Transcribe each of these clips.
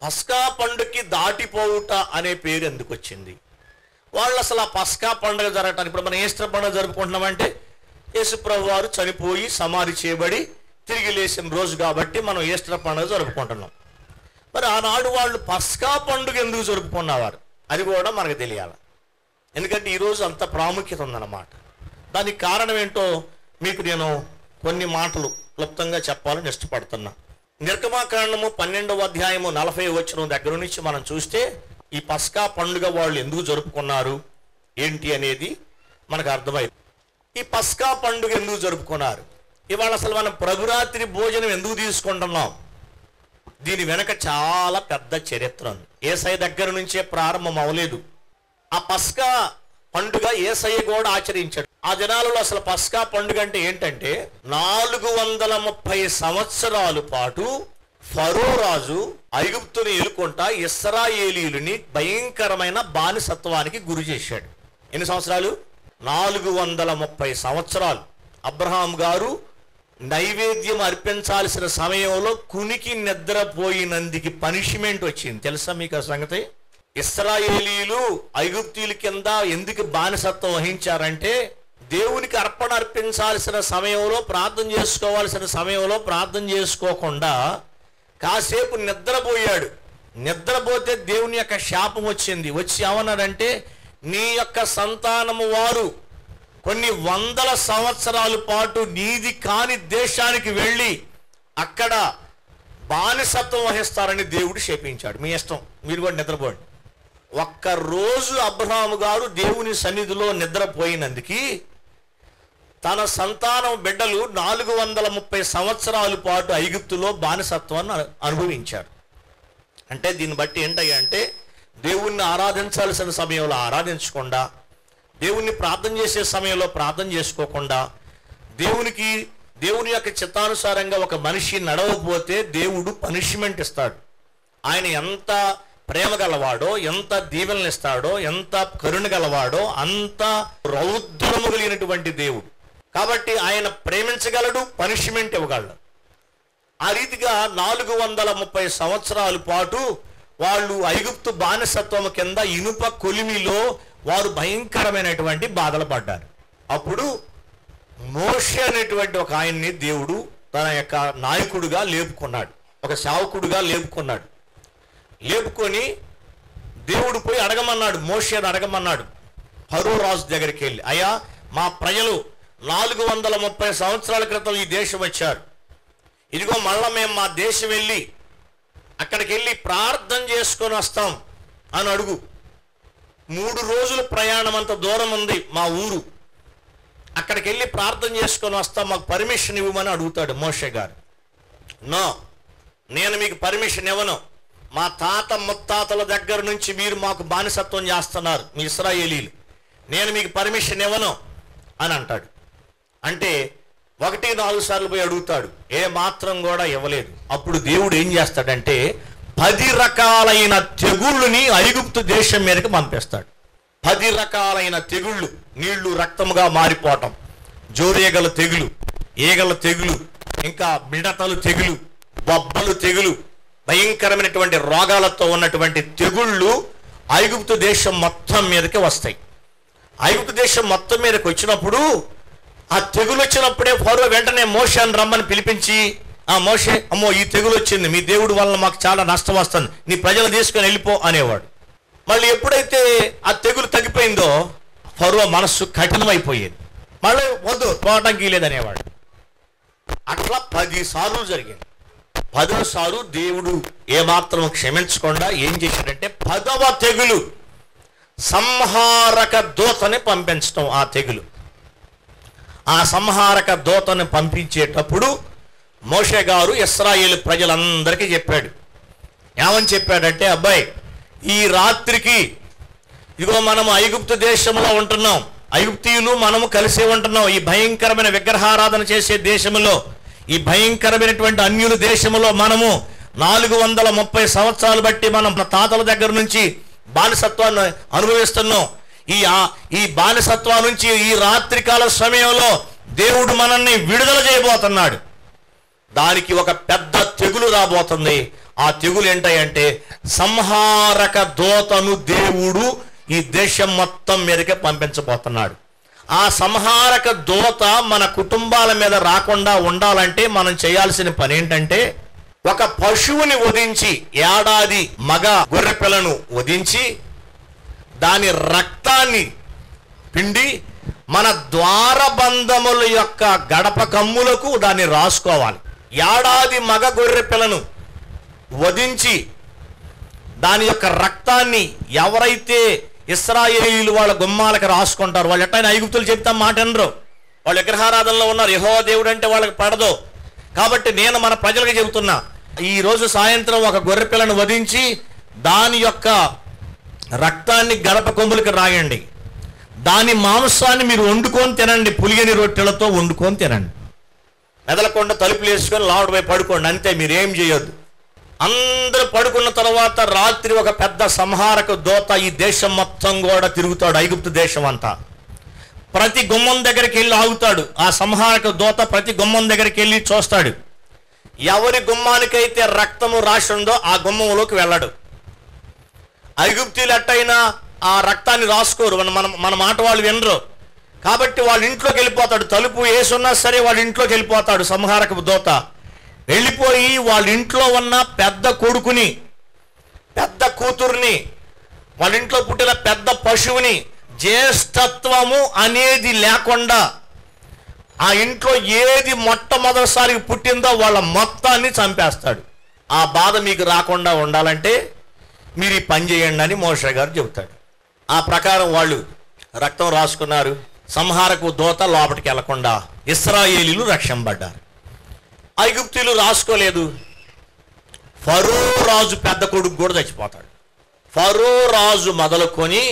పస్కా పండుగకి దాటిపోవుట అనే పేరు ఎందుకు వచ్చింది వాళ్ళు అసలు ఆ పస్కా పండుగ జరగటానికి ఇప్పుడు మనం ఈస్టర్ పండుగ జరుపుకుంటున్నామంటే యేసుప్రభు వారు చనిపోయి సమాధి చేయబడి తిరిగి లేచిన రోజు కాబట్టి మనం ఈస్టర్ పండుగ జరుపుకుంటున్నాం మరి ఆనాడు వాళ్ళు పస్కా పండుగ ఎందుకు జరుపుకున్నవారు అది కూడా మనకు తెలియాలి ఎందుకంటే ఈరోజు అంత ప్రాముఖ్యత ఉందన్నమాట దానికి కారణం ఏంటో మీకు నేను కొన్ని మాటలు క్లుప్తంగా చెప్పాలని ఇష్టపడుతున్నా నిర్గమాకాండము పన్నెండవ అధ్యాయము నలభై వచ్చిన దగ్గర నుంచి మనం చూస్తే ఈ పస్కా పండుగ వాళ్ళు ఎందుకు జరుపుకున్నారు ఏంటి అనేది మనకు అర్థమైంది ఈ పస్కా పండుగ ఎందుకు జరుపుకున్నారు ఇవాళ అసలు మనం ప్రభురాత్రి భోజనం ఎందుకు తీసుకుంటున్నాం దీని వెనక చాలా పెద్ద చరిత్ర ఉంది ఏసై దగ్గర నుంచే ప్రారంభం అవ్వలేదు ఆ పస్కా పండుగ ఏసయ్య కూడా ఆచరించాడు ఆ దినాలలో అసలు పస్కా పండుగ అంటే ఏంటంటే నాలుగు వందల ముప్పై సంవత్సరాల పాటు ఫరో రాజు ఐగుప్తుని ఎలుకుంటా ఇస్రాయేలీయులని భయంకరమైన బానిసత్వానికి గురి చేశాడు ఎన్ని సంవత్సరాలు నాలుగు వందల ముప్పై సంవత్సరాలు అబ్రహాం గారు నైవేద్యం అర్పించాల్సిన సమయంలో కునికి నిద్రపోయినందుకు పనిష్మెంట్ వచ్చింది తెలుసా మీకు ఆ సంగతి ఇస్రాయేలీలు ఐగుప్తీయుల కింద ఎందుకు బానిసత్వం వహించారంటే దేవునికి అర్పణ అర్పించాల్సిన సమయంలో ప్రార్థన చేసుకోవాల్సిన సమయంలో ప్రార్థన చేసుకోకుండా కాసేపు నిద్రపోయాడు నిద్రపోతే దేవుని యొక్క శాపం వచ్చింది వచ్చి ఏమన్నాడంటే నీ యొక్క సంతానము వారు కొన్ని వందల సంవత్సరాల పాటు నీది కాని దేశానికి వెళ్ళి అక్కడ బానిసత్వం వహిస్తారని దేవుడు శపించాడు మీ ఇష్టం మీరు కూడా నిద్రపోండి ఒక్క రోజు అబ్రహాము గారు దేవుని సన్నిధిలో నిద్రపోయినందుకు తన సంతానం బిడ్డలు నాలుగు వందల ముప్పై సంవత్సరాల పాటు ఐగుప్తులో బానిసత్వాన్ని అను- అనుభవించారు అంటే దీన్ని బట్టి ఏంటయ్యా అంటే దేవుణ్ణి ఆరాధించాల్సిన సమయంలో ఆరాధించకుండా దేవుణ్ణి ప్రార్థన చేసే సమయంలో ప్రార్థన చేసుకోకుండా దేవునికి దేవుని యొక్క చిత్తానుసారంగా ఒక మనిషి నడవకపోతే దేవుడు పనిష్మెంట్ ఇస్తాడు ఆయన ఎంత ప్రేమ గలవాడో ఎంత దీవెనలు ఇస్తాడో ఎంత కరుణ గలవాడో అంత రౌద్రము కలిగినటువంటి దేవుడు కాబట్టి ఆయన ప్రేమించగలడు పనిష్మెంట్ ఇవ్వగలడు ఆ రీతిగా నాలుగు వందల ముప్పై సంవత్సరాల పాటు వాళ్ళు ఐగుప్తు బానిసత్వం కింద ఇనుప కొలిమిలో వారు భయంకరమైనటువంటి బాధలు పడ్డారు అప్పుడు మోషే అనేటువంటి ఒక ఆయన్ని దేవుడు తన యొక్క నాయకుడుగా లేపుకున్నాడు ఒక సేవకుడుగా లేపుకున్నాడు లేపుకొని దేవుడు పోయి అడగమన్నాడు మోషేని అడగమన్నాడు హరో రాజు దగ్గరికి వెళ్ళి అయ్యా మా ప్రజలు నాలుగు వందల ముప్పై సంవత్సరాల క్రితం ఈ దేశం వచ్చారు ఇదిగో మళ్ళా మేము మా దేశం వెళ్ళి అక్కడికి వెళ్ళి ప్రార్థన చేసుకొని వస్తాం అని అడుగు మూడు రోజుల ప్రయాణం అంత దూరం ఉంది మా ఊరు అక్కడికి వెళ్ళి ప్రార్థన చేసుకొని వస్తాం మాకు పర్మిషన్ ఇవ్వమని అడుగుతాడు మోషే గారు నో నేను మీకు పర్మిషన్ ఇవ్వను మా తాత ముత్తాతల దగ్గర నుంచి మీరు మాకు బానిసత్వం చేస్తున్నారు మీ ఇస్రాయేలీలు నేను మీకు పర్మిషన్ ఇవ్వను అని అంటాడు అంటే ఒకటి నాలుగు సార్లు పోయి అడుగుతాడు ఏ మాత్రం కూడా ఇవ్వలేదు అప్పుడు దేవుడు ఏం చేస్తాడంటే పది రకాలైన తెగుళ్ళని ఐగుప్తు దేశం మీదకి పంపిస్తాడు పది రకాలైన తెగుళ్ళు నీళ్లు రక్తముగా మారిపోవటం జోరేగల తెగులు ఈగల తెగులు ఇంకా మిడతలు తెగులు బొబ్బలు తెగులు భయంకరమైనటువంటి రోగాలతో ఉన్నటువంటి తెగుళ్ళు ఐగుప్తు దేశం మొత్తం మీదకి వస్తాయి ఐగుప్తు దేశం మొత్తం మీదకి వచ్చినప్పుడు ఆ తెగులు వచ్చినప్పుడే ఫరో వెంటనే మోషాన్ని రమ్మని పిలిపించి ఆ మోషే అమ్మో ఈ తెగులు వచ్చింది మీ దేవుడి వల్ల మాకు చాలా నష్టం వస్తుంది నీ ప్రజలు తీసుకొని వెళ్ళిపో అనేవాడు మళ్ళీ ఎప్పుడైతే ఆ తెగులు తగ్గిపోయిందో ఫరో మనస్సు కఠినమైపోయేది మళ్ళీ వద్దు పోవటానికి లేదనేవాడు అట్లా పది సార్లు జరిగింది పదో సారు దేవుడు ఏమాత్రం క్షమించకుండా ఏం చేశాడంటే పదవ తెగులు సంహారక దూతని పంపించటం ఆ తెగులు ఆ సంహారక దూతని పంపించేటప్పుడు మోషే గారు ఇస్రాయేల్ ప్రజలందరికీ చెప్పాడు ఏమని చెప్పాడంటే అబ్బాయి ఈ రాత్రికి ఇదిగో మనం ఐగుప్తు దేశంలో ఉంటున్నాం ఐగుప్తీయులు మనము కలిసే ఉంటున్నాం ఈ భయంకరమైన విగ్రహారాధన చేసే దేశంలో ఈ భయంకరమైనటువంటి అన్యుల దేశంలో మనము నాలుగు వందల ముప్పై సంవత్సరాలు బట్టి మనం మన తాతల దగ్గర నుంచి బానిసత్వాన్ని అనుభవిస్తున్నాం ఈ ఆ- ఈ బానిసత్వం నుంచి ఈ రాత్రికాల సమయంలో దేవుడు మనల్ని విడుదల చేయబోతున్నాడు దానికి ఒక పెద్ద తెగులు రాబోతుంది ఆ తెగులు ఏంటంటే సంహారక దోతను దేవుడు ఈ దేశం మొత్తం మీదకే పంపించబోతున్నాడు ఆ సంహారక దోత మన కుటుంబాల మీద రాకుండా ఉండాలంటే మనం చేయాల్సిన పని ఏంటంటే ఒక పశువుని వధించి ఏడాది మగ గొర్రె పిల్లను వధించి దాని రక్తాన్ని పిండి మన ద్వారబంధముల యొక్క గడప కమ్ములకు దాన్ని రాసుకోవాలి ఏడాది మగ గొర్రె పిల్లను వధించి దాని యొక్క రక్తాన్ని ఎవరైతే ఇస్రాయేలీలు వాళ్ళ గుమ్మాలకు రాసుకుంటారు వాళ్ళు ఎట్టయినా ఐగుప్తులు చెప్తాం మాట అనరు వాళ్ళు విగ్రహారాధనలో ఉన్నారు యహో దేవుడు అంటే వాళ్ళకి పడదు కాబట్టి నేను మన ప్రజలకు చెబుతున్నా ఈ రోజు సాయంత్రం ఒక గొర్రె పిల్లను వధించి దాని యొక్క రక్తాన్ని గడప కొమ్ములకి రాయండి దాని మాంసాన్ని మీరు వండుకొని తినండి పులిగని రొట్టెలతో వండుకొని తినండి మెదలకుండా తలుపులు వేసుకొని లావుడిపై పడుకోండి అంతే మీరు ఏం చేయొద్దు అందరూ పడుకున్న తర్వాత రాత్రి ఒక పెద్ద సంహారక దోత ఈ దేశం మొత్తం కూడా తిరుగుతాడు ఐగుప్తు దేశం అంతా ప్రతి గుమ్మం దగ్గరికి వెళ్ళి ఆగుతాడు ఆ సంహారక దోత ప్రతి గుమ్మం దగ్గరికి వెళ్ళి చూస్తాడు ఎవరి గుమ్మానికైతే రక్తము రాసి ఉందో ఆ గుమ్మంలోకి వెళ్ళడు ఐగుప్తీలు ఎట్టయినా ఆ రక్తాన్ని రాసుకోరు మన మన మన మాట వాళ్ళు వినరు కాబట్టి వాళ్ళ ఇంట్లోకి వెళ్ళిపోతాడు తలుపు వేసున్నా సరే వాళ్ళ ఇంట్లోకి వెళ్ళిపోతాడు సంహారక దోత వెళ్ళిపోయి వాళ్ళ ఇంట్లో ఉన్న పెద్ద కొడుకుని పెద్ద కూతుర్ని వాళ్ళ ఇంట్లో పుట్టిన పెద్ద పశువుని జ్యేష్ఠత్వము అనేది లేకుండా ఆ ఇంట్లో ఏది మొట్టమొదటిసారి పుట్టిందో వాళ్ళ మొత్తాన్ని చంపేస్తాడు ఆ బాధ మీకు రాకుండా ఉండాలంటే మీరు ఈ పని చేయండి అని మోష గారు చెబుతాడు ఆ ప్రకారం వాళ్ళు రక్తం రాసుకున్నారు సంహారకు దోత లోపలికి వెళ్లకుండా ఇస్రాయేలీలు రక్షంపడ్డారు ఐగుప్తీలు రాసుకోలేదు ఫరో రాజు పెద్ద కొడుకు కూడా చచ్చిపోతాడు ఫరో రాజు మొదలుకొని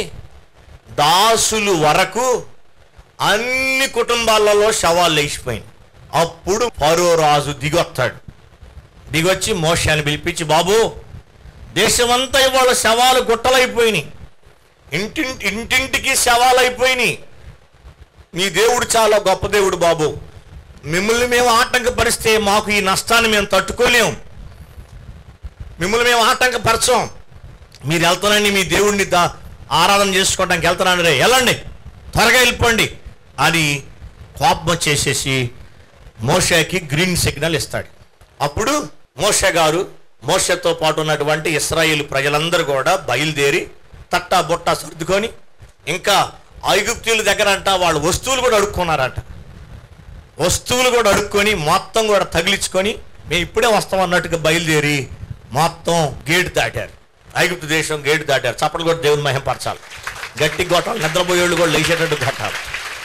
దాసులు వరకు అన్ని కుటుంబాలలో శవాలు లేచిపోయింది అప్పుడు ఫరో రాజు దిగొస్తాడు దిగొచ్చి మోషాన్ని పిలిపించి బాబు దేశమంతా ఇవాళ శవాలు గుట్టలైపోయినాయి ఇంటింటి ఇంటింటికి శవాలు అయిపోయినాయి నీ దేవుడు చాలా గొప్ప దేవుడు బాబు మిమ్మల్ని మేము ఆటంకపరిస్తే మాకు ఈ నష్టాన్ని మేము తట్టుకోలేం మిమ్మల్ని మేము ఆటంకపరచం మీరు వెళ్తానండి మీ దేవుడిని దా ఆరాధన చేసుకోవడానికి వెళ్తున్నాను రే వెళ్ళండి త్వరగా వెళ్ళిపోండి అని కోపం వచ్చేసేసి మోషకి గ్రీన్ సిగ్నల్ ఇస్తాడు అప్పుడు మోష గారు మోషతో పాటు ఉన్నటువంటి ఇస్రాయేల్ ప్రజలందరూ కూడా బయలుదేరి తట్టా బుట్ట సర్దుకొని ఇంకా ఐగుప్తీయుల దగ్గర అంట వాళ్ళు వస్తువులు కూడా అడుక్కున్నారంట వస్తువులు కూడా అడుక్కొని మొత్తం కూడా తగిలించుకొని మేము ఇప్పుడే వస్తాం అన్నట్టుగా బయలుదేరి మొత్తం గేటు దాటారు ఐగుప్తు దేశం గేటు దాటారు చప్పట్లు కూడా దేవుని మహింపరచాలి గట్టి గొట్టాలి నిద్రపోయేళ్ళు కూడా లేచేటట్టు కొట్టాలి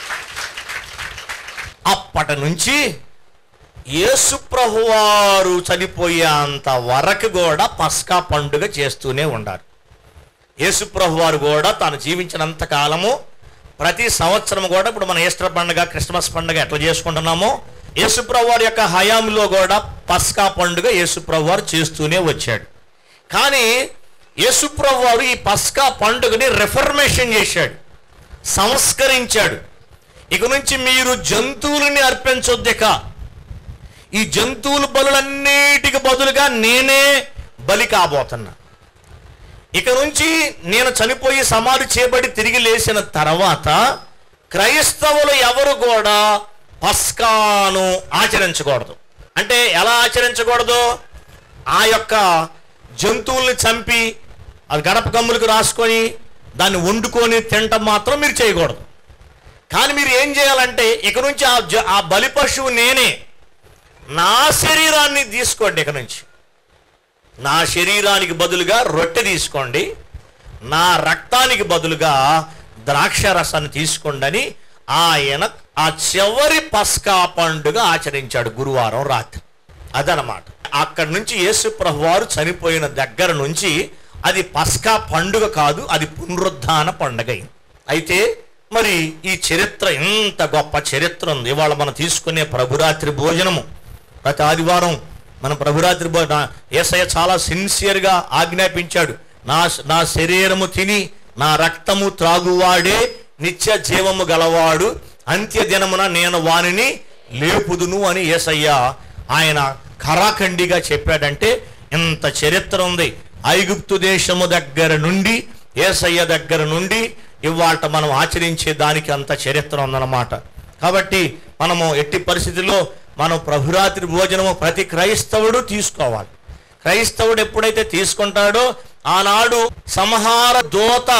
అప్పటి నుంచి యేసు ప్రభువారు చనిపోయేంత వరకు కూడా పస్కా పండుగ చేస్తూనే ఉండారు యేసు ప్రభువారు కూడా తాను జీవించినంత కాలము ప్రతి సంవత్సరం కూడా ఇప్పుడు మన ఈస్టర్ పండుగ క్రిస్మస్ పండుగ ఎట్లా చేసుకుంటున్నామో యేసు ప్రభువారి యొక్క హయాంలో కూడా పస్కా పండుగ యేసు ప్రభువారు చేస్తూనే వచ్చాడు కానీ యేసు ప్రభువారు ఈ పస్కా పండుగని రిఫర్మేషన్ చేశాడు సంస్కరించాడు ఇక నుంచి మీరు జంతువులని అర్పించొద్దిక ఈ జంతువుల బలులన్నిటికి బదులుగా నేనే బలి కాబోతున్నా ఇక నుంచి నేను చనిపోయి సమాధి చేయబడి తిరిగి లేచిన తర్వాత క్రైస్తవులు ఎవరు కూడా పస్కాను ఆచరించకూడదు అంటే ఎలా ఆచరించకూడదు ఆ యొక్క జంతువుల్ని చంపి అది గడప కమ్ములకు రాసుకొని దాన్ని వండుకొని తినటం మాత్రం మీరు చేయకూడదు కానీ మీరు ఏం చేయాలంటే ఇక నుంచి ఆ జ ఆ బలి పశువు నేనే నా శరీరాన్ని తీసుకోండి ఇక నుంచి నా శరీరానికి బదులుగా రొట్టె తీసుకోండి నా రక్తానికి బదులుగా ద్రాక్ష రసాన్ని తీసుకోండి అని ఆయన ఆ చివరి పస్కా పండుగ ఆచరించాడు గురువారం రాత్రి అదనమాట అక్కడి నుంచి యేసు ప్రభువారు చనిపోయిన దగ్గర నుంచి అది పస్కా పండుగ కాదు అది పునరుద్ధాన పండుగ అయింది అయితే మరి ఈ చరిత్ర ఇంత గొప్ప చరిత్ర ఉంది ఇవాళ మనం తీసుకునే ప్రభురాత్రి భోజనము ప్రతి ఆదివారం మన ప్రభురాత్రి భోజన ఏసయ్య చాలా సిన్సియర్గా ఆజ్ఞాపించాడు నా నా శరీరము తిని నా రక్తము త్రాగువాడే నిత్య జీవము గలవాడు అంత్య దినమున నేను వానిని లేపుదును అని ఏసయ్య ఆయన ఖరాఖండిగా చెప్పాడంటే ఇంత చరిత్ర ఉంది ఐగుప్తు దేశము దగ్గర నుండి ఏసయ్య దగ్గర నుండి ఇవాళ మనం ఆచరించే దానికి అంత చరిత్ర ఉందన్నమాట కాబట్టి మనము ఎట్టి పరిస్థితుల్లో మనం ప్రభురాత్రి భోజనము ప్రతి క్రైస్తవుడు తీసుకోవాలి క్రైస్తవుడు ఎప్పుడైతే తీసుకుంటాడో ఆనాడు సంహార దోత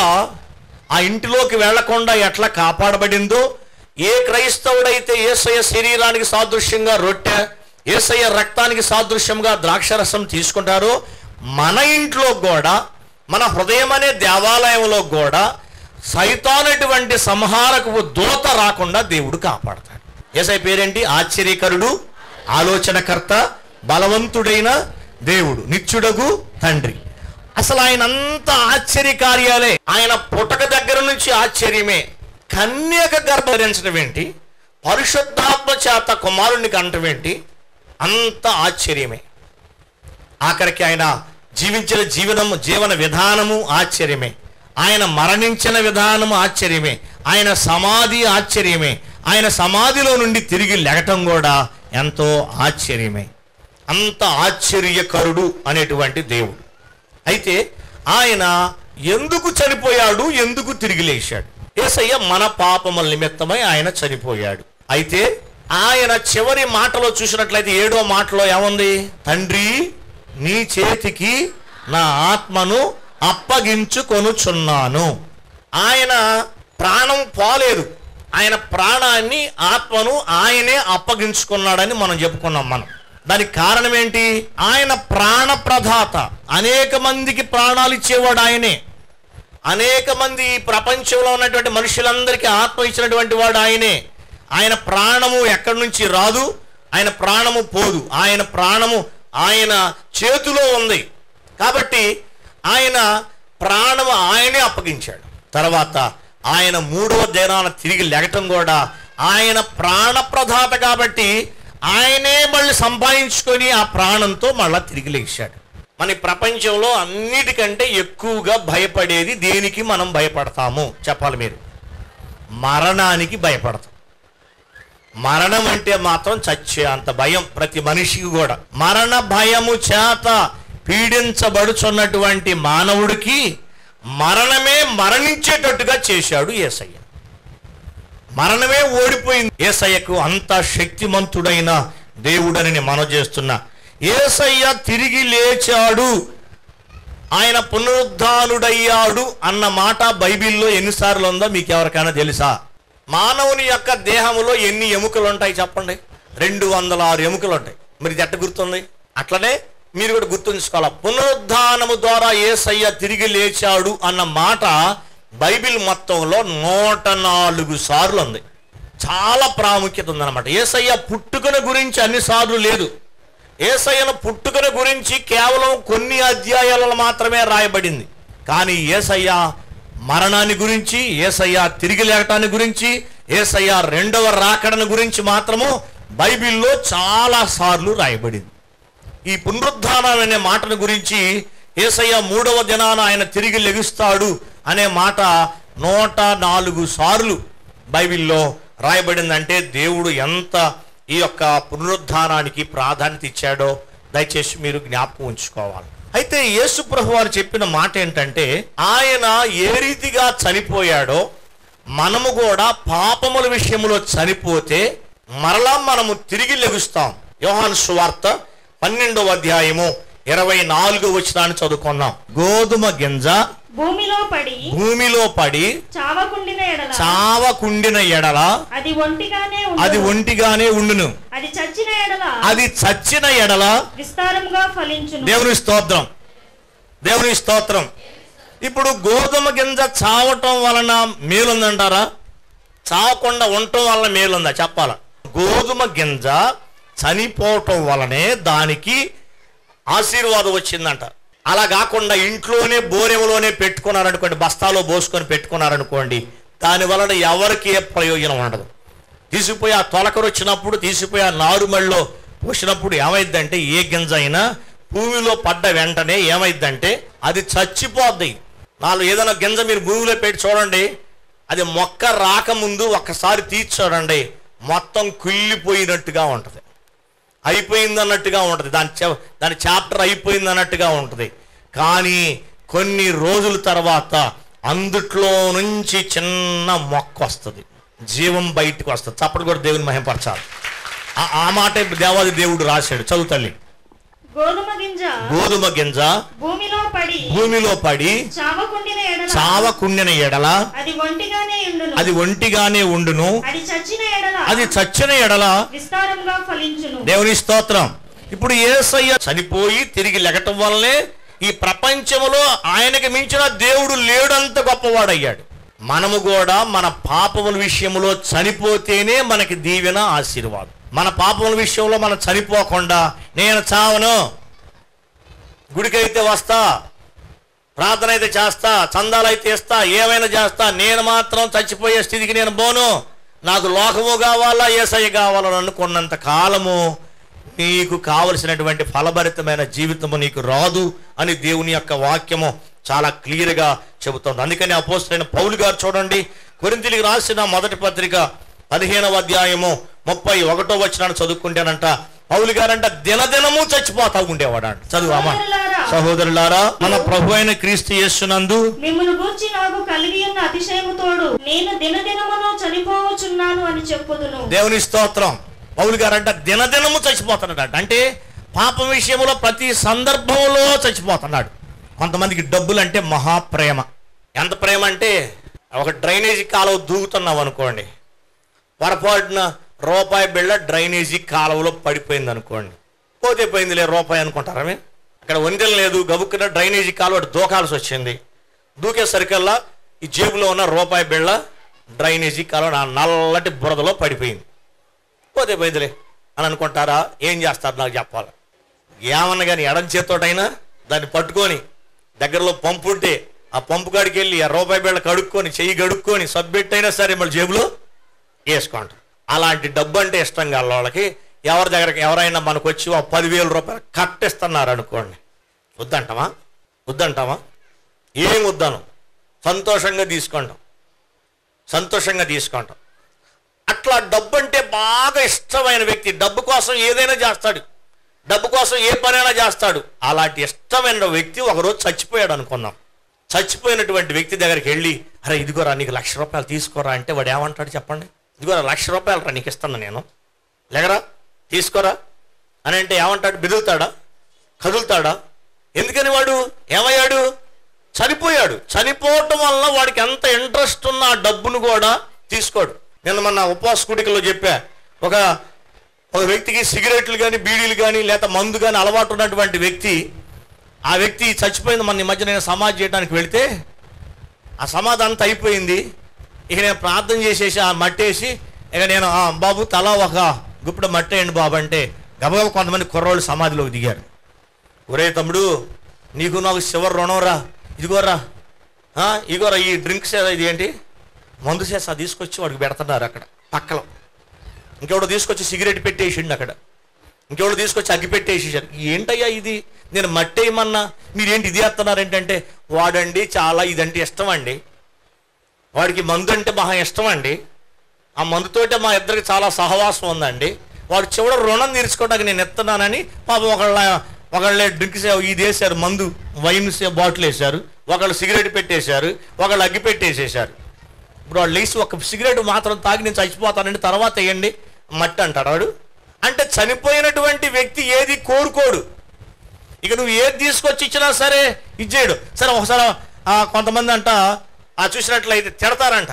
ఆ ఇంటిలోకి వెళ్లకుండా ఎట్లా కాపాడబడిందో ఏ క్రైస్తవుడైతే ఏసయ్య శరీరానికి సాదృశ్యంగా రొట్టె ఏసయ్య రక్తానికి సాదృశ్యంగా ద్రాక్షరసం తీసుకుంటారో మన ఇంట్లో కూడా మన హృదయం అనే దేవాలయంలో కూడా సైతానటువంటి సంహారకు దూత రాకుండా దేవుడు కాపాడతాడు ఏసై పేరేంటి ఆశ్చర్యకరుడు ఆలోచనకర్త బలవంతుడైన దేవుడు నిత్యుడగు తండ్రి అసలు ఆయన అంత ఆశ్చర్యకార్యాలే ఆయన పుటక దగ్గర నుంచి ఆశ్చర్యమే కన్యక గర్భరించడం ఏంటి పరిశుద్ధాత్మ చేత కుమారుణ్ణి కంటం ఏంటి అంత ఆశ్చర్యమే ఆఖరికి ఆయన జీవించిన జీవనము జీవన విధానము ఆశ్చర్యమే ఆయన మరణించిన విధానము ఆశ్చర్యమే ఆయన సమాధి ఆశ్చర్యమే ఆయన సమాధిలో నుండి తిరిగి లెగటం కూడా ఎంతో ఆశ్చర్యమే అంత ఆశ్చర్యకరుడు అనేటువంటి దేవుడు అయితే ఆయన ఎందుకు చనిపోయాడు ఎందుకు తిరిగి లేచాడు ఏసయ్య మన పాపముల నిమిత్తమై ఆయన చనిపోయాడు అయితే ఆయన చివరి మాటలో చూసినట్లయితే ఏడో మాటలో ఏముంది తండ్రి నీ చేతికి నా ఆత్మను అప్పగించుకొనుచున్నాను ఆయన ప్రాణం పోలేదు ఆయన ప్రాణాన్ని ఆత్మను ఆయనే అప్పగించుకున్నాడని మనం చెప్పుకున్నాం మనం దానికి కారణం ఏంటి ఆయన ప్రాణ ప్రదాత అనేక మందికి ప్రాణాలు ఇచ్చేవాడు ఆయనే అనేక మంది ఈ ప్రపంచంలో ఉన్నటువంటి మనుషులందరికీ ఆత్మ ఇచ్చినటువంటి వాడు ఆయనే ఆయన ప్రాణము ఎక్కడి నుంచి రాదు ఆయన ప్రాణము పోదు ఆయన ప్రాణము ఆయన చేతిలో ఉంది కాబట్టి ఆయన ప్రాణము ఆయనే అప్పగించాడు తర్వాత ఆయన మూడవ దినాన తిరిగి లెగటం కూడా ఆయన ప్రాణప్రదాత కాబట్టి ఆయనే మళ్ళీ సంపాదించుకొని ఆ ప్రాణంతో మళ్ళా తిరిగి లేచాడు మన ఈ ప్రపంచంలో అన్నిటికంటే ఎక్కువగా భయపడేది దేనికి మనం భయపడతాము చెప్పాలి మీరు మరణానికి భయపడతాం మరణం అంటే మాత్రం చచ్చే అంత భయం ప్రతి మనిషికి కూడా మరణ భయము చేత పీడించబడుచున్నటువంటి మానవుడికి మరణమే మరణించేటట్టుగా చేశాడు ఏసయ్య మరణమే ఓడిపోయింది ఏసయ్యకు అంత శక్తిమంతుడైన దేవుడని నేను మనవి చేస్తున్నా ఏసయ్య తిరిగి లేచాడు ఆయన పునరుద్ధానుడయ్యాడు అన్న మాట బైబిల్లో ఎన్నిసార్లు ఉందో మీకు ఎవరికైనా తెలుసా మానవుని యొక్క దేహంలో ఎన్ని ఎముకలు ఉంటాయి చెప్పండి రెండు వందల ఆరు ఎముకలు ఉంటాయి మరి ఇది ఎట్ట గుర్తుంది అట్లనే మీరు కూడా గుర్తుంచుకోవాలి పునరుద్ధానము ద్వారా ఏసయ్య తిరిగి లేచాడు అన్న మాట బైబిల్ మొత్తంలో నూట నాలుగు సార్లు ఉంది చాలా ప్రాముఖ్యత ఉందన్నమాట ఏసయ్య పుట్టుకన గురించి అన్ని సార్లు లేదు ఏసయ్యను పుట్టుకన గురించి కేవలం కొన్ని అధ్యాయాలలో మాత్రమే రాయబడింది కానీ ఏసయ్య మరణాన్ని గురించి ఏసయ్య తిరిగి లేకటాన్ని గురించి ఏసయ్య రెండవ రాకడను గురించి మాత్రము బైబిల్లో చాలా సార్లు రాయబడింది ఈ పునరుద్ధానం అనే మాటను గురించి ఏసయ్య మూడవ దినాన ఆయన తిరిగి లెగుస్తాడు అనే మాట నూట నాలుగు సార్లు బైబిల్లో రాయబడిందంటే దేవుడు ఎంత ఈ యొక్క పునరుద్ధానానికి ప్రాధాన్యత ఇచ్చాడో దయచేసి మీరు జ్ఞాపకం ఉంచుకోవాలి అయితే యేసు ప్రభు వారు చెప్పిన మాట ఏంటంటే ఆయన ఏ రీతిగా చనిపోయాడో మనము కూడా పాపముల విషయంలో చనిపోతే మరలా మనము తిరిగి లెగుస్తాం యోహాను సువార్త పన్నెండవ అధ్యాయము ఇరవై నాలుగు వచనాన్ని చదువుకున్నాం గోధుమ గింజ భూమిలో పడి భూమిలో పడి చావకుండిన ఎడల చావకుండిన ఎడల అది ఒంటిగానే ఉండును. అది ఒంటిగానే ఉండును అది చచ్చిన ఎడల అది చచ్చిన ఎడల విస్తారముగా ఫలించును దేవుని స్తోత్రం దేవుని స్తోత్రం ఇప్పుడు గోధుమ గింజ చావటం వలన మేలుందంటారా చావకుండా ఉండటం వలన మేలుందా చెప్పాల గోధుమ గింజ చనిపోవటం వలనే దానికి ఆశీర్వాదం వచ్చిందంట అలా కాకుండా ఇంట్లోనే బోరెములోనే పెట్టుకున్నారనుకోండి బస్తాలో పోసుకొని పెట్టుకున్నారనుకోండి దాని వలన ఎవరికి ఏ ప్రయోజనం ఉండదు తీసిపోయి ఆ తొలకరు వచ్చినప్పుడు తీసిపోయి ఆ నారుమళ్ళలో పోసినప్పుడు ఏమైందంటే ఏ గింజ అయినా భూమిలో పడ్డ వెంటనే ఏమైందంటే అది చచ్చిపోద్ది నాలుగు ఏదైనా గింజ మీరు భూమిలో పెట్టి చూడండి అది మొక్క రాకముందు ఒక్కసారి తీసి చూడండి మొత్తం కుళ్ళిపోయినట్టుగా ఉంటుంది అయిపోయింది అన్నట్టుగా ఉంటుంది దాని చ- దాని చాప్టర్ అయిపోయింది అన్నట్టుగా ఉంటుంది కానీ కొన్ని రోజుల తర్వాత అందుట్లో నుంచి చిన్న మొక్క వస్తుంది జీవం బయటకు వస్తుంది చప్పటి కూడా దేవుని మహింపరచాలి ఆ- ఆ మాట దేవాది దేవుడు రాశాడు చదువు తల్లి గోధుమ గింజ గోధుమ గింజ భూమిలో పడి భూమిలో పడి చావకుండిన ఎడల చావకుండిన ఎడల అది ఒంటిగానే ఉండును అది ఒంటిగానే ఉండును అది చచ్చిన ఎడల అది చచ్చిన ఎడల విస్తారంగా ఫలించును దేవుని స్తోత్రం ఇప్పుడు ఏసయ్య చనిపోయి తిరిగి లెగటం వల్లనే ఈ ప్రపంచంలో ఆయనకి మించిన దేవుడు లేడంత గొప్పవాడయ్యాడు మనము కూడా మన పాపముల విషయంలో చనిపోతేనే మనకి దీవెన ఆశీర్వాదం మన పాపముల విషయంలో మనం చనిపోకుండా నేను చావను గుడికైతే వస్తా ప్రార్థన అయితే చేస్తా చందాలు అయితే ఇస్తా ఏమైనా చేస్తా నేను మాత్రం చచ్చిపోయే స్థితికి నేను పోను నాకు లోకము కావాలా ఏసయ్య కావాలని అనుకున్నంత కాలము నీకు కావలసినటువంటి ఫలభరితమైన జీవితము నీకు రాదు అని దేవుని యొక్క వాక్యము చాలా క్లియర్గా చెబుతోంది అందుకని అపోస్తులైన పౌలు గారు చూడండి కొరింతిలికి రాసిన మొదటి పత్రిక పదిహేనవ అధ్యాయము ముప్పై ఒకటో వచ్చినాను చదువుకుంటానంట పౌలు గారంట దినదినము చచ్చిపోతా ఉండేవాడంట చదువు అమ్మా సహోదరులారా, సహోదరులారా మన ప్రభు అయిన క్రీస్తు యేసునందు మిమ్మల్ని గూర్చి నాకు కలిగి ఉన్న అతిశయము తోడు నేను దినదినమును చనిపోవచున్నాను అని చెప్పుదును దేవుని స్తోత్రం పౌలు గారంట దినదినము చచ్చిపోతున్నాడు అంటే పాపం విషయంలో ప్రతి సందర్భంలో చచ్చిపోతున్నాడు కొంతమందికి డబ్బులు అంటే మహాప్రేమ ఎంత ప్రేమ అంటే ఒక డ్రైనేజీ కాలువ దూకుతున్నాం అనుకోండి పొరపాటున రూపాయి బిళ్ళ డ్రైనేజీ కాలువలో పడిపోయింది అనుకోండి పోతే పోయిందిలే రూపాయి అనుకుంటారా మీరు? అక్కడ వందెలు లేదు గబుక్కున డ్రైనేజీ కాలువ అటు దూకాల్సి వచ్చింది దూకేసరికల్లా ఈ జేబులో ఉన్న రూపాయి బిళ్ళ డ్రైనేజీ కాలువ నా నల్లటి బురదలో పడిపోయింది పోతే పోయిందిలే అని అనుకుంటారా ఏం చేస్తారు నాకు చెప్పాలి ఏమన్నా కానీ ఎడం చేత్తోటైనా దాన్ని పట్టుకొని దగ్గరలో పంపు ఉంటే ఆ పంపు కాడికి వెళ్ళి ఆ రూపాయి బిళ్ళ కడుక్కొని చెయ్యి కడుక్కొని సబ్బెట్టైనా సరే మళ్ళీ జేబులో వేసుకుంటాం అలాంటి డబ్బు అంటే ఇష్టం కాదు వాళ్ళకి ఎవరి దగ్గరికి ఎవరైనా మనకు వచ్చి ఒక పదివేల రూపాయలు కట్టిస్తున్నారు అనుకోండి వద్దంటావా వద్దంటావా ఏం వద్దాను సంతోషంగా తీసుకుంటాం సంతోషంగా తీసుకుంటాం అట్లా డబ్బు అంటే బాగా ఇష్టమైన వ్యక్తి డబ్బు కోసం ఏదైనా చేస్తాడు డబ్బు కోసం ఏ పనైనా చేస్తాడు అలాంటి ఇష్టమైన వ్యక్తి ఒకరోజు చచ్చిపోయాడు అనుకున్నాం చచ్చిపోయినటువంటి వ్యక్తి దగ్గరికి వెళ్ళి అరే ఇదిగోరా నీకు లక్ష రూపాయలు తీసుకోరా అంటే వాడు ఏమంటాడు చెప్పండి ఇదిగోరా లక్ష రూపాయలు రా నీకు ఇస్తాను నేను లేగరా తీసుకోరా అని అంటే ఏమంటాడు బెదులుతాడా కదులుతాడా ఎందుకని వాడు ఏమయ్యాడు చనిపోయాడు చనిపోవటం వల్ల వాడికి ఎంత ఇంట్రెస్ట్ ఉన్న ఆ డబ్బును కూడా తీసుకోడు నేను మొన్న ఉపవాస కుడికలో చెప్పా ఒక ఒక వ్యక్తికి సిగరెట్లు కానీ బీడీలు కానీ లేదా మందు కానీ అలవాటు ఉన్నటువంటి వ్యక్తి ఆ వ్యక్తి చచ్చిపోయింది మన ఈ మధ్య నేను సమాధి చేయడానికి వెళితే ఆ సమాధి అంతా అయిపోయింది ఇక నేను ప్రార్థన చేసేసి ఆ మట్టేసి ఇక నేను "ఆ, బాబు తలా ఒక గుప్పుడు మట్టేయండి బాబు అంటే గబగబా కొంతమంది కుర్రోళ్ళు సమాధిలోకి దిగారు ఒరే తమ్ముడు నీకు నాకు చివరి రుణం రా ఇదిగోరా ఆ, ఇదిగోరా ఈ డ్రింక్స్ ఇది ఏంటి మందు చేసా తీసుకొచ్చి వాడికి పెడుతున్నారు అక్కడ పక్కలో ఇంకెవడో తీసుకొచ్చి సిగరెట్ పెట్టేసిండు అక్కడ ఇంకెవడో తీసుకొచ్చి అగ్గి పెట్టేసేసారు ఏంటయ్యా ఇది నేను మట్టేయమన్నా మీరేంటి ఇది వేస్తున్నారు ఏంటంటే వాడండి చాలా ఇదంటే ఇష్టం అండి వాడికి మందు అంటే మహా ఇష్టం అండి ఆ మందుతోటే మా ఇద్దరికి చాలా సహవాసం ఉందండి వాడు చివడ రుణం తీర్చుకోవడానికి నేను ఎత్తున్నానని పాపం ఒకళ్ళ ఒకళ్ళే డ్రింక్స్ ఇది వేశారు మందు వైన్ బాటిల్ వేశారు ఒకళ్ళు సిగరెట్ పెట్టేశారు ఒకళ్ళు అగ్గి పెట్టేసేశారు ఇప్పుడు వాళ్ళు లేచి ఒక సిగరెట్ మాత్రం తాగి నేను చచ్చిపోతానండి తర్వాత వేయండి మట్టి అంటాడు వాడు అంటే చనిపోయినటువంటి వ్యక్తి ఏది కోరుకోడు ఇక నువ్వు ఏది తీసుకొచ్చి ఇచ్చినా సరే ఇచ్చేయడు సరే ఒకసారి ఆ కొంతమంది అంట ఆ చూసినట్లయితే తిడతారంట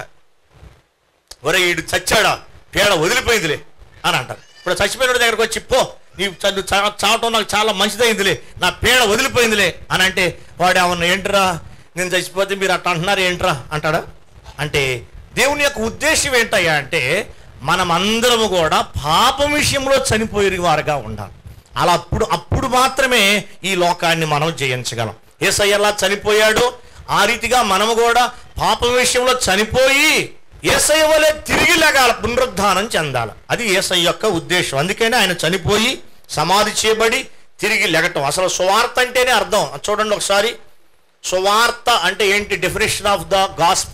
ఒరే ఈడు చచ్చాడా పేడ వదిలిపోయిందిలే అని అంటారు ఇప్పుడు చచ్చిపోయిన దగ్గరకు వచ్చి పో నీ చ- నువ్వు చా- చావటం నాకు చాలా మంచిదైందిలే నా పేడ వదిలిపోయిందిలే అని అంటే వాడు ఏమన్నా ఏంట్రా నేను చచ్చిపోతే మీరు అట్లా అంటున్నారు ఏంట్రా అంటాడా అంటే దేవుని యొక్క ఉద్దేశం ఏంటయ్యా అంటే మనం అందరము కూడా పాపం విషయంలో చనిపోయే వారుగా ఉండాలి అలా అప్పుడు అప్పుడు మాత్రమే ఈ లోకాన్ని మనం జయించగలం ఏసయ్యలా చనిపోయాడో ఆ రీతిగా మనము కూడా పాపం విషయంలో చనిపోయి ఏసయ్య వలె తిరిగి లేగాల పునరుద్ధానం చెందాలి అది ఏసయ్య యొక్క ఉద్దేశం అందుకనే ఆయన చనిపోయి సమాధి చేయబడి తిరిగి లెగటం అసలు సువార్త అంటేనే అర్థం చూడండి ఒకసారి సువార్త అంటే ఏంటి డెఫినేషన్ ఆఫ్ ద గాస్పల్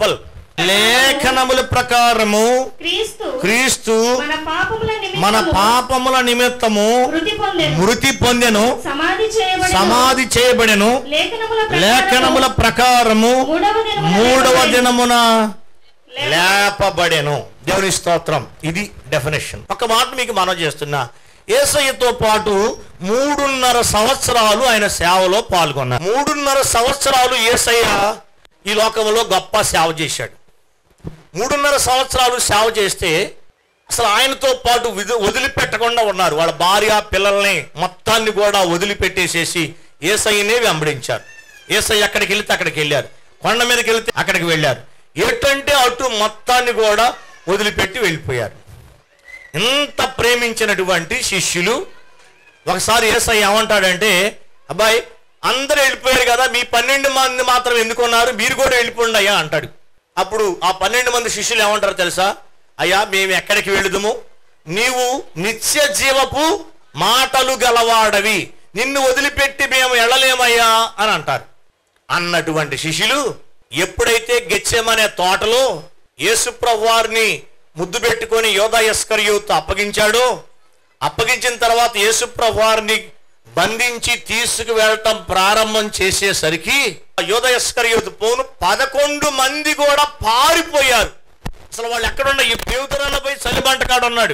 లేఖనముల ప్రకారము క్రీస్తు క్రీస్తు మన పాపముల మన నిమిత్తము పాపముల నిమిత్తము మృతి పొందెను మృతి పొందెను సమాధి చేయబడి సమాధి చేయబడెను లేఖనముల లేఖనముల ప్రకారము మూడవ దినమున మూడవ లేపబడి- దినమున లేప- లేపబడెను దేవుని స్తోత్రం ఇది డెఫినేషన్ ఒక మాట మీకు మనం చేస్తున్నా ఏసయ్యతో పాటు మూడున్నర సంవత్సరాలు ఆయన సేవలో పాల్గొన్నారు మూడున్నర సంవత్సరాలు ఏసయ్య ఈ లోకంలో గొప్ప సేవ చేశాడు మూడున్నర సంవత్సరాలు సేవ చేస్తే అసలు ఆయనతో పాటు విధు వదిలిపెట్టకుండా ఉన్నారు వాళ్ళ భార్య పిల్లల్ని మొత్తాన్ని కూడా వదిలిపెట్టేసేసి ఏసయ్యనే వెంబడించారు ఏసయ్య ఎక్కడికి వెళ్తే అక్కడికి వెళ్ళారు కొండ మీదకి వెళ్తే అక్కడికి వెళ్ళారు ఎటంటే అటు మొత్తాన్ని కూడా వదిలిపెట్టి వెళ్ళిపోయారు ఇంత ప్రేమించినటువంటి శిష్యులు ఒకసారి ఏసయ్య ఏమంటాడంటే అబ్బాయి అందరూ వెళ్ళిపోయారు కదా మీ పన్నెండు మంది మాత్రం ఎందుకున్నారు మీరు కూడా వెళ్ళిపోండి అయ్యా అంటాడు అప్పుడు ఆ పన్నెండు మంది శిష్యులు ఏమంటారు తెలుసా అయ్యా మేము ఎక్కడికి వెళుదుము నీవు నిత్య జీవపు మాటలు గలవాడవి నిన్ను వదిలిపెట్టి మేము వెళ్ళలేమయ్యా అని అంటారు అన్నటువంటి శిష్యులు ఎప్పుడైతే గెచ్చెమనే తోటలో యేసుప్రభు వారిని ముద్దు పెట్టుకొని యోధా యస్కర్యూత్ అప్పగించాడో అప్పగించిన తర్వాత యేసుప్రభు వారిని బంధించి తీసుకు వెళ్ళటం ప్రారంభం చేసేసరికి యోధ యస్కర్యూత్ పోను పదకొండు మంది కూడా పారిపోయారు అసలు వాళ్ళు ఎక్కడున్న ఈ పేదరన్న పోయి చలిబంట కాడ ఉన్నాడు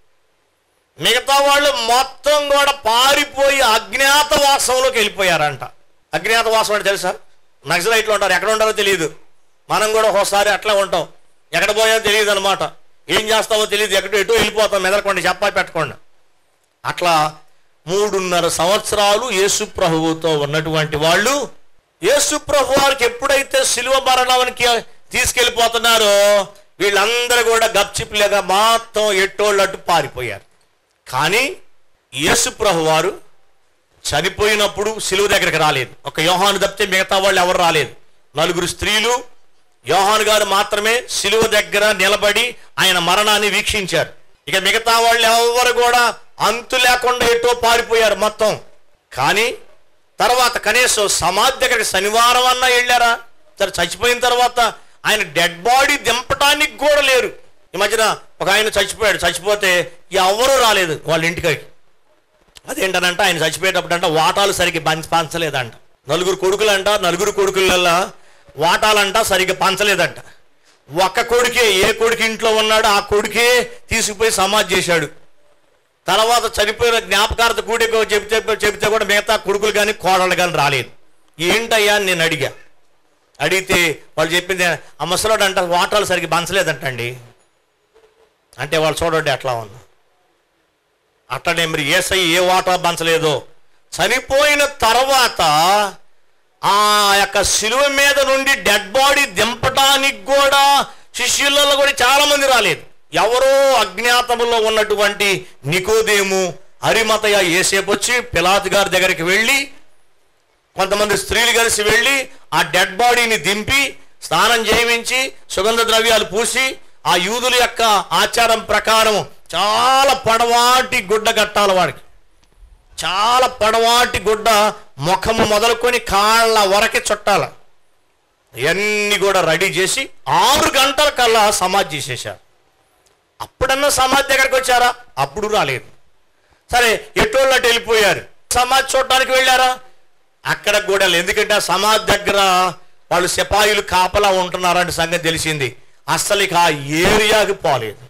మిగతా వాళ్ళు మొత్తం కూడా పారిపోయి అజ్ఞాతవాసంలోకి వెళ్ళిపోయారంట అజ్ఞాతవాసం అంటే తెలుసా నక్సలైట్లు ఉంటారు ఎక్కడ ఉంటారో తెలియదు మనం కూడా ఒకసారి అట్లా ఉంటాం ఎక్కడ పోయాలో తెలియదు అనమాట ఏం చేస్తావో తెలియదు ఎక్కడ ఎటు వెళ్ళిపోతాం మెదలకుండా చెప్పా పెట్టకుండా అట్లా మూడున్నర సంవత్సరాలు యేసు ప్రభువుతో ఉన్నటువంటి వాళ్ళు యేసు ప్రభు వారికి ఎప్పుడైతే శిలువ మరణానికి తీసుకెళ్ళిపోతున్నారో వీళ్ళందరూ కూడా గప్చిప్లేగా మొత్తం ఎట్టోళ్ళట్టు పారిపోయారు కానీ యేసు ప్రభు వారు చనిపోయినప్పుడు సిలువ దగ్గరికి రాలేదు ఒక యోహాను తప్పితే మిగతా వాళ్ళు ఎవరు రాలేదు నలుగురు స్త్రీలు యోహాను గారు మాత్రమే సిలువ దగ్గర నిలబడి ఆయన మరణాన్ని వీక్షించారు ఇక మిగతా వాళ్ళు ఎవరు కూడా అంతు లేకుండా ఎటో పారిపోయారు మొత్తం కానీ తర్వాత కనీసం సమాధి దగ్గరికి శనివారం అన్నా వెళ్ళారా సరే చచ్చిపోయిన తర్వాత ఆయన డెడ్ బాడీ దింపటానికి కూడా లేరు ఈ మధ్యన ఒక ఆయన చచ్చిపోయాడు చచ్చిపోతే ఎవరూ రాలేదు వాళ్ళ ఇంటికి అదేంటనంట ఆయన చచ్చిపోయేటప్పుడు అంట వాటాలు సరిగ్గా పంచ పంచలేదంట నలుగురు కొడుకులంట నలుగురు కొడుకులల్లా వాటాలంట సరిగ్గా పంచలేదంట ఒక్క కొడుకే ఏ కొడుకు ఇంట్లో ఉన్నాడో ఆ కొడుకే తీసుకుపోయి సమాధి చేశాడు తర్వాత చనిపోయిన జ్ఞాపకార్థ కూడికో చెబితే చెబితే కూడా మిగతా కొడుకులు కానీ కోడళ్ళు కానీ రాలేదు ఏంటయ్యా అని నేను అడిగా అడిగితే వాళ్ళు చెప్పింది ఆ ముసలోడు అంట వాటాలు సరిగ్గా పంచలేదంటండి అంటే వాళ్ళు చూడండి ఎట్లా ఉంది అట్లనే మరి ఏసై ఏ వాటా పంచలేదో చనిపోయిన తర్వాత ఆ యొక్క శిలువ మీద నుండి డెడ్ బాడీ దింపటానికి కూడా శిష్యులలో కూడా చాలా మంది రాలేదు ఎవరో అజ్ఞాతములో ఉన్నటువంటి నికోదేము హరిమతయ ఏసేపు వచ్చి పిలాత్ గారి దగ్గరికి వెళ్ళి కొంతమంది స్త్రీలు కలిసి వెళ్ళి ఆ డెడ్ బాడీని దింపి స్నానం చేయించి సుగంధ ద్రవ్యాలు పూసి ఆ యూదుల యొక్క ఆచారం ప్రకారం చాలా పొడవాటి గుడ్డ కట్టాలి వాడికి చాలా పొడవాటి గుడ్డ ముఖము మొదలుకొని కాళ్ళ వరకే చుట్టాల ఇవన్నీ కూడా రెడీ చేసి ఆరు గంటల కల్లా సమాధి చేసేశారు అప్పుడన్నా సమాధి దగ్గరికి వచ్చారా అప్పుడు రాలేదు సరే ఎటోళ్ళట్టు వెళ్ళిపోయారు సమాధి చూడటానికి వెళ్ళారా అక్కడ కూడా లేదు. ఎందుకంటే ఆ సమాధి దగ్గర వాళ్ళు సిపాయిలు కాపలా ఉంటున్నారని సంగతి తెలిసింది అస్సలు ఇక ఆ ఏరియాకి పోలేదు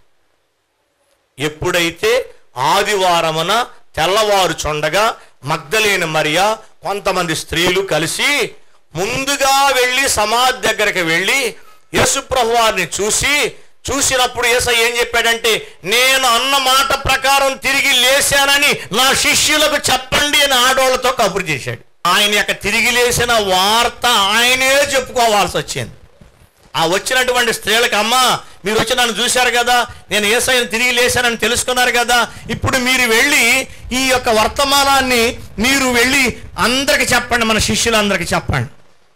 ఎప్పుడైతే ఆదివారమున తెల్లవారు చుండగా మగ్ధలేని మరియా కొంతమంది స్త్రీలు కలిసి ముందుగా వెళ్ళి సమాధి దగ్గరికి వెళ్ళి యేసుప్రభు వారిని చూసి చూసినప్పుడు యేస ఏం చెప్పాడంటే నేను అన్న మాట ప్రకారం తిరిగి లేచానని నా శిష్యులకు చెప్పండి అని ఆడోళ్ళతో కబురు చేశాడు ఆయన యొక్క తిరిగి లేచిన వార్త ఆయనే చెప్పుకోవాల్సి వచ్చింది ఆ వచ్చినటువంటి స్త్రీలకు అమ్మ మీరు వచ్చి నన్ను చూశారు కదా నేను ఏసైని తిరిగి లేశానని తెలుసుకున్నారు కదా ఇప్పుడు మీరు వెళ్ళి ఈ యొక్క వర్తమానాన్ని మీరు వెళ్ళి అందరికి చెప్పండి మన శిష్యులందరికీ చెప్పండి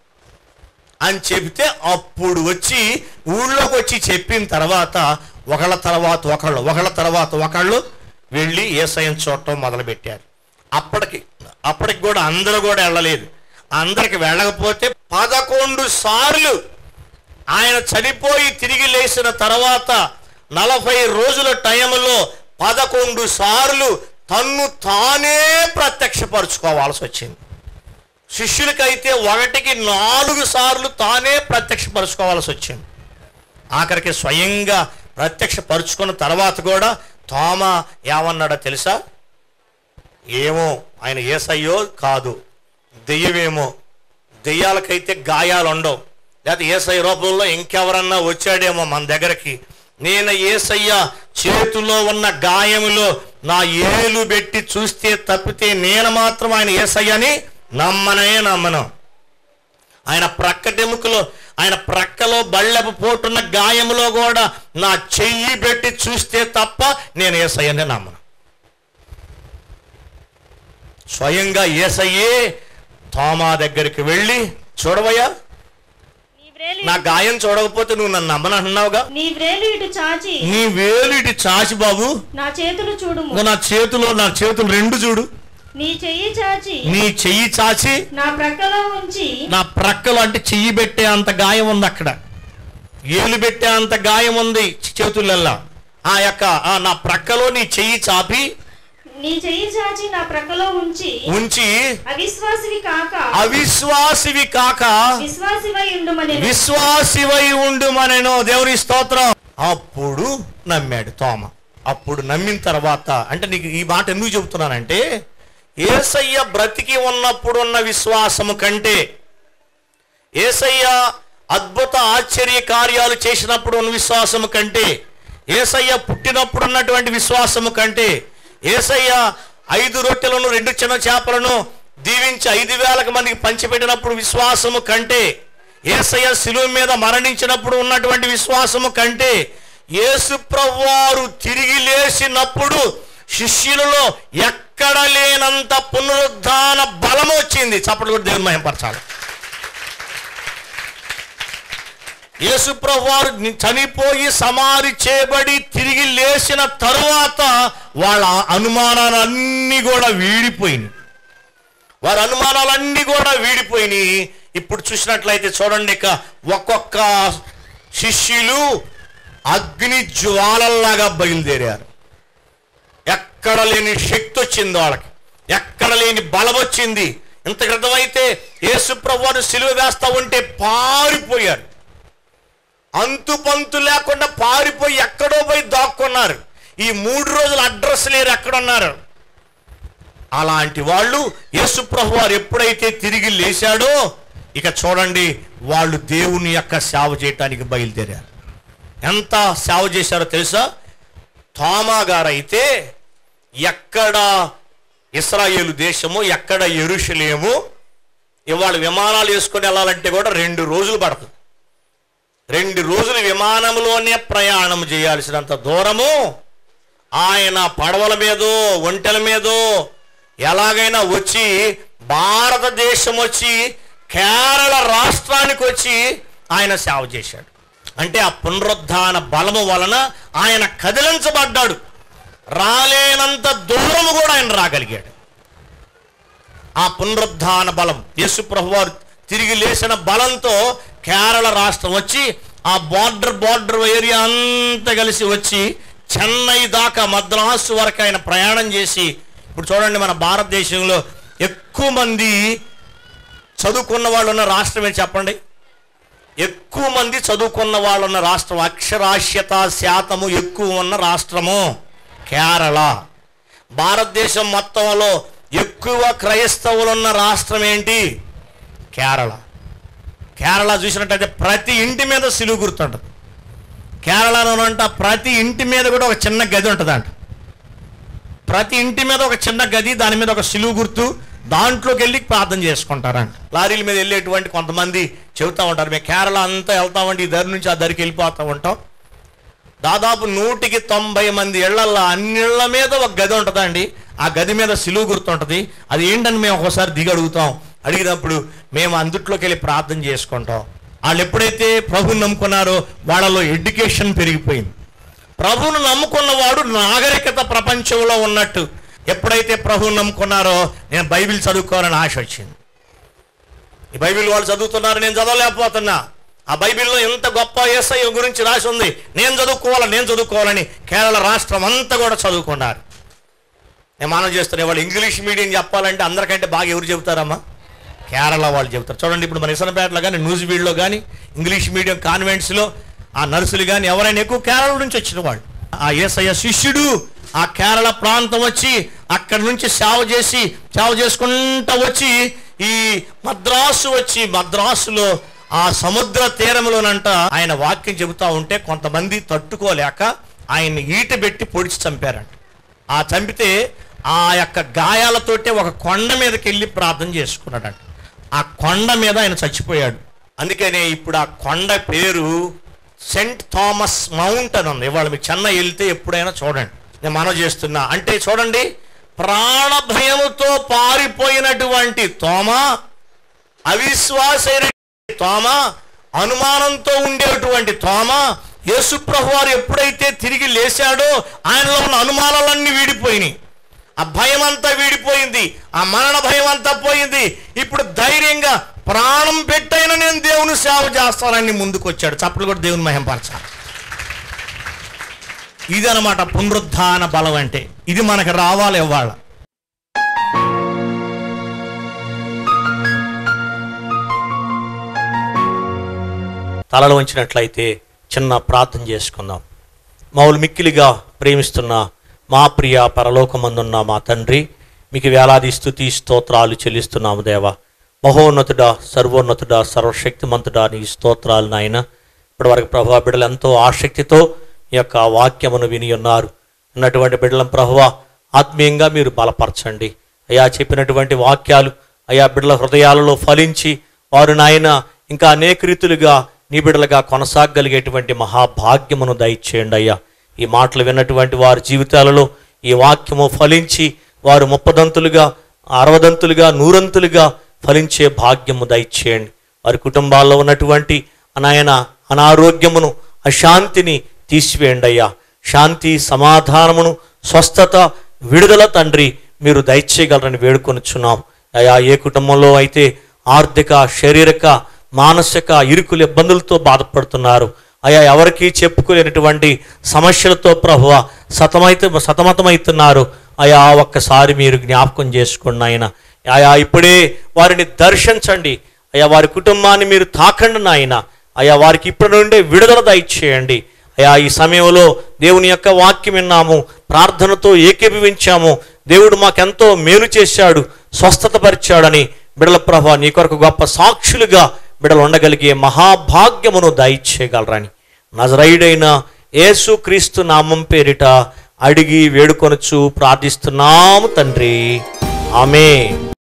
అని చెబితే అప్పుడు వచ్చి ఊళ్ళోకి వచ్చి చెప్పిన తర్వాత ఒకళ్ళ తర్వాత ఒకళ్ళు ఒకళ్ళ తర్వాత ఒకళ్ళు వెళ్ళి ఏసైని చూడటం మొదలుపెట్టారు అప్పటికి అప్పటికి కూడా అందరూ కూడా వెళ్ళలేదు అందరికి వెళ్ళకపోతే పదకొండు సార్లు ఆయన చనిపోయి తిరిగి లేచిన తర్వాత నలభై రోజుల టైంలో పదకొండు సార్లు తన్ను తానే ప్రత్యక్షపరుచుకోవాల్సి వచ్చింది శిష్యులకైతే ఒకటికి నాలుగు సార్లు తానే ప్రత్యక్షపరుచుకోవాల్సి వచ్చింది ఆఖరికి స్వయంగా ప్రత్యక్షపరుచుకున్న తర్వాత కూడా తోమ ఏమన్నాడో తెలుసా ఏమో ఆయన ఏసయ్యో కాదు దెయ్యమేమో దెయ్యాలకైతే గాయాలు ఉండవు లేకపోతే ఏసై రూపంలో ఇంకెవరన్నా వచ్చాడేమో మన దగ్గరికి నేను ఏసయ్య చేతిలో ఉన్న గాయములో నా ఏలు పెట్టి చూస్తే తప్పితే నేను మాత్రం ఆయన ఏసయ్యని నమ్మనే నమ్మను ఆయన ప్రక్కటెముకలో ఆయన ప్రక్కలో బళ్ళెపు పోటున్న గాయములో కూడా నా చెయ్యి పెట్టి చూస్తే తప్ప నేను ఏసయ్యని నమ్మను స్వయంగా ఏసయ్యే తోమా దగ్గరికి వెళ్ళి చూడవయ్యా నీ వ్రేలి నా గాయం చూడకపోతే నువ్వు నన్ను నమ్మనంటున్నావుగా నీ వ్రేలు ఇటు చాచి నీ వేలు ఇటు చాచి బాబు నా చేతులు చూడుము ఇంకా నా చేతిలో నా చేతులు రెండు చూడు నీ చెయ్యి చాచి నీ చెయ్యి చాచి నా ప్రక్కలో ఉంచి నా ప్రక్కలో అంటే చెయ్యి పెట్టే అంత గాయం ఉంది అక్కడ ఏలు పెట్టే అంత గాయం ఉంది చేతులల్లా ఆ యొక్క ఆ నా ప్రక్కలో నీ చెయ్యి చాపి నీ చెయ్యి చాచి నా ప్రక్కలో ఉంచి ఉంచి అవిశ్వాసివి కాక అవిశ్వాసివి కాక విశ్వాసివై ఉండుమని విశ్వాసివై ఉండు మనను దేవుని స్తోత్రం అప్పుడు నమ్మాడు తోమ అప్పుడు నమ్మిన తర్వాత అంటే నీకు ఈ మాట ఎందుకు చెబుతున్నానంటే ఏసయ్య బ్రతికి ఉన్నప్పుడు ఉన్న విశ్వాసము కంటే ఏసయ్య అద్భుత ఆశ్చర్య కార్యాలు చేసినప్పుడు ఉన్న విశ్వాసము కంటే ఏసయ్య పుట్టినప్పుడు ఉన్నటువంటి విశ్వాసము కంటే ఏసయ్య ఐదు రొట్టెలను రెండు చిన్న చేపలను దీవించి ఐదు వేలకు మందికి పంచిపెట్టినప్పుడు విశ్వాసము కంటే ఏసయ్య శిలువ మీద మరణించినప్పుడు ఉన్నటువంటి విశ్వాసము కంటే యేసు ప్రభువారు తిరిగి లేచినప్పుడు శిష్యులలో ఎక్కడ లేనంత పునరుద్ధాన బలం వచ్చింది చప్పట్లు కూడా దేవుని మహింపరచాలి యేసుప్రభు వారు చనిపోయి సమాధి చేయబడి తిరిగి లేచిన తరువాత వాళ్ళ అనుమానాలన్నీ కూడా వీడిపోయినాయి వారి అనుమానాలన్నీ కూడా వీడిపోయినాయి ఇప్పుడు చూసినట్లయితే చూడండి ఇక ఒక్కొక్క శిష్యులు అగ్ని జ్వాలల్లాగా బయలుదేరారు ఎక్కడ లేని శక్తి వచ్చింది వాళ్ళకి ఎక్కడ లేని బలం వచ్చింది ఇంత క్రితం అయితే యేసుప్రభు వారు సిలువ వేస్తా ఉంటే పారిపోయారు అంతు పంతు లేకుండా పారిపోయి ఎక్కడో పోయి దాక్కున్నారు ఈ మూడు రోజులు అడ్రస్ లేరు ఎక్కడున్నారు అలాంటి వాళ్ళు యేసుప్రభు వారు ఎప్పుడైతే తిరిగి లేచాడో ఇక చూడండి వాళ్ళు దేవుని యొక్క సేవ చేయటానికి బయలుదేరారు ఎంత సేవ చేశారో తెలుసా థామా గారైతే ఎక్కడ ఇస్రాయేలు దేశము ఎక్కడ ఎరుషలేము ఇవాళ విమానాలు వేసుకొని వెళ్ళాలంటే కూడా రెండు రోజులు పడుతుంది రెండు రోజులు విమానంలోనే ప్రయాణం చేయాల్సినంత దూరము ఆయన పడవల మీదో ఒంటెల మీదో ఎలాగైనా వచ్చి భారతదేశం వచ్చి కేరళ రాష్ట్రానికి వచ్చి ఆయన సేవ చేశాడు అంటే ఆ పునరుద్ధాన బలము వలన ఆయన కదిలించబడ్డాడు రాలేనంత దూరము కూడా ఆయన రాగలిగాడు ఆ పునరుద్ధాన బలం యేసు వారు తిరిగి లేచిన బలంతో కేరళ రాష్ట్రం వచ్చి ఆ బార్డర్ బార్డర్ ఏరియా అంతా కలిసి వచ్చి చెన్నై దాకా మద్రాసు వరకు ఆయన ప్రయాణం చేసి ఇప్పుడు చూడండి మన భారతదేశంలో ఎక్కువ మంది చదువుకున్న వాళ్ళు ఉన్న రాష్ట్రం ఏంటి చెప్పండి ఎక్కువ మంది చదువుకున్న వాళ్ళు ఉన్న రాష్ట్రం అక్షరాస్యత శాతము ఎక్కువ ఉన్న రాష్ట్రము కేరళ భారతదేశం మొత్తంలో ఎక్కువ క్రైస్తవులు ఉన్న రాష్ట్రం ఏంటి కేరళ కేరళ చూసినట్టయితే ప్రతి ఇంటి మీద సిలువు గుర్తుంటుంది కేరళలోనంట ప్రతి ఇంటి మీద కూడా ఒక చిన్న గది ఉంటుందంట ప్రతి ఇంటి మీద ఒక చిన్న గది దాని మీద ఒక సిలువు గుర్తు దాంట్లోకి వెళ్ళి ప్రార్థన చేసుకుంటారంట లారీల మీద వెళ్ళేటువంటి కొంతమంది చెబుతూ ఉంటారు మేము కేరళ అంతా వెళ్తామండి ఈ దరి నుంచి ఆ దరికి వెళ్ళిపోతూ ఉంటాం దాదాపు నూటికి తొంభై మంది ఇళ్లల్లో అన్ని ఇళ్ల మీద ఒక గది ఉంటుందండి ఆ గది మీద సిలువు గుర్తుంటుంది అది ఏంటని మేము ఒకసారి దిగి అడుగుతాం అడిగినప్పుడు మేము అందుట్లోకి వెళ్ళి ప్రార్థన చేసుకుంటాం వాళ్ళు ఎప్పుడైతే ప్రభుని నమ్ముకున్నారో వాళ్ళలో ఎడ్యుకేషన్ పెరిగిపోయింది ప్రభువును నమ్ముకున్నవాడు నాగరికత ప్రపంచంలో ఉన్నట్టు ఎప్పుడైతే ప్రభువును నమ్ముకున్నారో నేను బైబిల్ చదువుకోవాలని ఆశ వచ్చింది ఈ బైబిల్ వాళ్ళు చదువుతున్నారు నేను చదవలేకపోతున్నా ఆ బైబిల్లో ఎంత గొప్ప ఏసఐ గురించి రాసి ఉంది నేను చదువుకోవాలి నేను చదువుకోవాలని కేరళ రాష్ట్రం అంతా కూడా చదువుకున్నారు నేను మనం చేస్తాను వాళ్ళు ఇంగ్లీష్ మీడియం చెప్పాలంటే అందరికంటే బాగా ఎవరు చెబుతారమ్మా కేరళ వాళ్ళు చెబుతారు చూడండి ఇప్పుడు మన ఇసనపేటలో కానీ న్యూజివీడ్లో కానీ ఇంగ్లీష్ మీడియం కాన్వెంట్స్లో ఆ నర్సులు కానీ ఎవరైనా ఎక్కువ కేరళ నుంచి వచ్చిన వాళ్ళు ఆ ఏసయ్య శిష్యుడు ఆ కేరళ ప్రాంతం వచ్చి అక్కడి నుంచి సేవ చేసి సేవ చేసుకుంటూ వచ్చి ఈ మద్రాసు వచ్చి మద్రాసులో ఆ సముద్ర తీరంలోనంట ఆయన వాక్యం చెబుతా ఉంటే కొంతమంది తట్టుకోలేక ఆయన్ని ఈట పెట్టి పొడిచి చంపారంట ఆ చంపితే ఆ యొక్క గాయాలతోటే ఒక కొండ మీదకి వెళ్ళి ప్రార్థన చేసుకున్నాడంట ఆ కొండ మీద ఆయన చచ్చిపోయాడు అందుకనే ఇప్పుడు ఆ కొండ పేరు సెంట్ థామస్ మౌంట్ అని ఉంది ఇవాళ మీకు చెన్నై వెళ్తే ఎప్పుడైనా చూడండి నేను మనవి చేస్తున్నా అంటే చూడండి ప్రాణ భయముతో పారిపోయినటువంటి తోమా అవిశ్వాసైన తోమ అనుమానంతో ఉండేటువంటి తోమ యేసుప్రభు వారు ఎప్పుడైతే తిరిగి లేచాడో ఆయనలో ఉన్న అనుమానాలన్నీ వీడిపోయినాయి ఆ భయం అంతా వీడిపోయింది ఆ మరణ భయం అంతా పోయింది ఇప్పుడు ధైర్యంగా ప్రాణం పెట్టైనా నేను దేవుని సేవ చేస్తానని ముందుకు వచ్చాడు చప్పుడు కూడా దేవుని మహింపరచాలి ఇదనమాట పునరుద్ధాన బలం అంటే ఇది మనకు రావాలి ఇవాళ తలలు వంచినట్లయితే చిన్న ప్రార్థన చేసుకుందాం మౌలు మిక్కిలిగా ప్రేమిస్తున్న మా ప్రియ పరలోకమందున్న మా తండ్రి మీకు వేలాది స్థుతి స్తోత్రాలు చెల్లిస్తున్నాము దేవా మహోన్నతుడా సర్వోన్నతుడా సర్వశక్తిమంతుడా నీ స్తోత్రాలు నాయన ఇప్పటివరకు ప్రభా బిడ్డలు ఎంతో ఆసక్తితో ఈ యొక్క వాక్యమును విని ఉన్నారు ఉన్నటువంటి బిడ్డల ప్రభా ఆత్మీయంగా మీరు బలపరచండి అయా చెప్పినటువంటి వాక్యాలు అయా బిడ్డల హృదయాలలో ఫలించి వారు నాయన ఇంకా అనేక రీతులుగా నీ బిడ్డలుగా కొనసాగలిగేటువంటి మహాభాగ్యమును దయచేయండి అయ్యా ఈ మాటలు విన్నటువంటి వారి జీవితాలలో ఈ వాక్యము ఫలించి వారు ముప్పదంతులుగా అరవదంతులుగా నూరంతులుగా ఫలించే భాగ్యము దయచేయండి వారి కుటుంబాల్లో ఉన్నటువంటి నాయన అనారోగ్యమును అశాంతిని తీసివేయండి అయ్యా శాంతి సమాధానమును స్వస్థత విడుదల తండ్రి మీరు దయచేయగలరని వేడుకొనుచున్నాం అయా ఏ కుటుంబంలో అయితే ఆర్థిక శారీరక మానసిక ఇరుకులు ఇబ్బందులతో బాధపడుతున్నారు అయా ఎవరికి చెప్పుకోలేనటువంటి సమస్యలతో ప్రభువ సతమైతే సతమతమవుతున్నారు అయా ఒక్కసారి మీరు జ్ఞాపకం చేసుకోండి ఆయన అయా ఇప్పుడే వారిని దర్శించండి అయా వారి కుటుంబాన్ని మీరు తాకండి నాయన అయా వారికి ఇప్పటి నుండే విడుదల దయచేయండి అయా ఈ సమయంలో దేవుని యొక్క వాక్యం విన్నాము ప్రార్థనతో ఏకీభవించాము దేవుడు మాకెంతో మేలు చేశాడు స్వస్థత పరిచాడని బిడల ప్రభా నీ కొరకు గొప్ప సాక్షులుగా బిడలు ఉండగలిగే మహాభాగ్యమును దయచేయగలరని నజరైడైన యేసు క్రీస్తు నామం పేరిట అడిగి వేడుకొనొచ్చు ప్రార్థిస్తున్నాము తండ్రి ఆమె